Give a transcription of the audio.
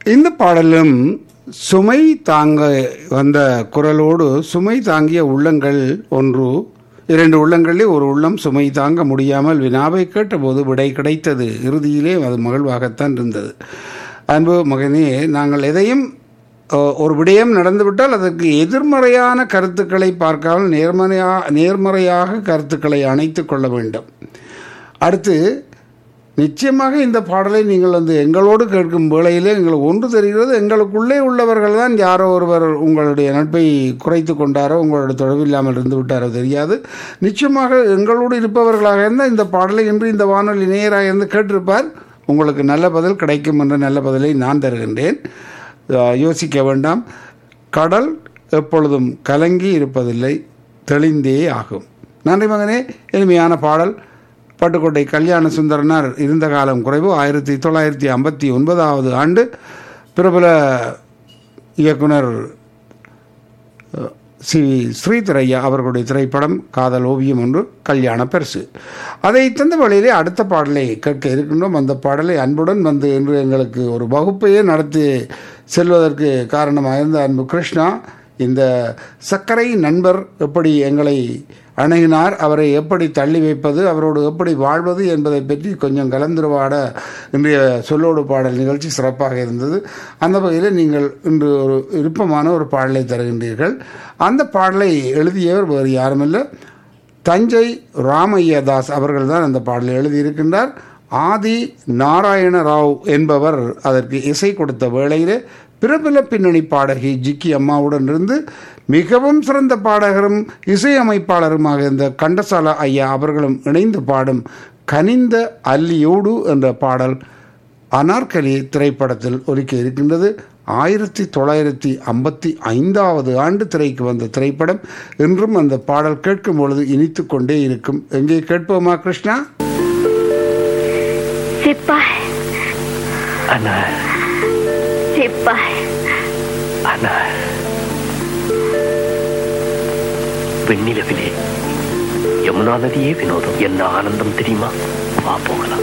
இந்த பாடலும் சுமை தாங்க வந்த குரலோடு சுமை தாங்கிய உள்ளங்கள் ஒன்று இரண்டு உள்ளங்களிலே ஒரு உள்ளம் சுமை தாங்க முடியாமல் வினாவை கேட்டபோது விடை கிடைத்தது இறுதியிலே அது மகிழ்வாகத்தான் இருந்தது அன்பு மகனே நாங்கள் எதையும் அஹ், ஒரு விடயம் நடந்துவிட்டால் அதற்கு எதிர்மறையான கருத்துக்களை பார்க்காமல் நேர்மறையா நேர்மறையாக கருத்துக்களை அணைத்துக் கொள்ள வேண்டும் அடுத்து நிச்சயமாக இந்த பாடலை நீங்கள் வந்து எங்களோடு கேட்கும் வேளையிலே எங்களுக்கு ஒன்று தெரிகிறது எங்களுக்குள்ளே உள்ளவர்கள் தான் யாரோ ஒருவர் உங்களுடைய நட்பை குறைத்து கொண்டாரோ உங்களுடைய தொடர்பு இல்லாமல் இருந்து விட்டாரோ தெரியாது நிச்சயமாக எங்களோடு இருப்பவர்களாக இருந்தால் இந்த பாடலை இன்று இந்த வானொலி நேராக இருந்து கேட்டிருப்பார் உங்களுக்கு நல்ல பதில் கிடைக்கும் என்ற நல்ல பதிலை நான் தருகின்றேன் அஹ், யோசிக்க வேண்டாம் கடல் எப்பொழுதும் கலங்கி இருப்பதில்லை தெளிந்தே ஆகும் நன்றி மகனே எளிமையான பாடல் பட்டுக்கோட்டை கல்யாண சுந்தரனார் இருந்த காலம் குறைவு ஆயிரத்தி தொள்ளாயிரத்தி ஐம்பத்தி ஒன்பதாவது ஆண்டு பிரபல இயக்குனர் அஹ், சி ஸ்ரீதரையா அவர்களுடைய திரைப்படம் காதல் ஓவியம் ஒன்று கல்யாண பரிசு அதை தந்த வழியிலே அடுத்த பாடலை கேட்க இருக்கின்றோம் அந்த பாடலை அன்புடன் வந்து என்று எங்களுக்கு ஒரு வகுப்பையே நடத்தி செல்வதற்கு காரணமாக இருந்த அன்பு கிருஷ்ணா இந்த சர்க்கரை நண்பர் எப்படி எங்களை அணுகினார் அவரை எப்படி தள்ளி வைப்பது அவரோடு எப்படி வாழ்வது என்பதை பற்றி கொஞ்சம் கலந்துருவாட இன்றைய சொல்லோடு பாடல் நிகழ்ச்சி சிறப்பாக இருந்தது அந்த வகையில் நீங்கள் இன்று ஒரு விருப்பமான ஒரு பாடலை தருகின்றீர்கள் அந்த பாடலை எழுதியவர் வேறு யாருமில்லை தஞ்சை ராமையதாஸ் அவர்கள் தான் அந்த பாடலை எழுதியிருக்கின்றார் ஆதி நாராயண ராவ் என்பவர் அதற்கு இசை கொடுத்த வேளையிலே பிரபல பின்னணி பாடகி ஜிக்கி அம்மாவுடன் இருந்து மிகவும் சிறந்த பாடகரும் இசையமைப்பாளருமாக இருந்த கண்டசாலா ஐயா அவர்களும் இணைந்து பாடும் கனிந்த அல்லியோடு என்ற பாடல் அனார்கலி திரைப்படத்தில் ஒலிக்க இருக்கின்றது ஆயிரத்தி தொள்ளாயிரத்தி ஐம்பத்தி ஐந்தாவது ஆண்டு திரைக்கு வந்த திரைப்படம் இன்றும் அந்த பாடல் கேட்கும் பொழுது இனித்து கொண்டே இருக்கும் எங்கே கேட்போமா கிருஷ்ணா சிப்பாய் அண்ணா சிப்பாய் அண்ணா வெண்ணிலவிலே யமுனா நதியே வினோதம் என்ன ஆனந்தம் தெரியுமா வா போகலாம்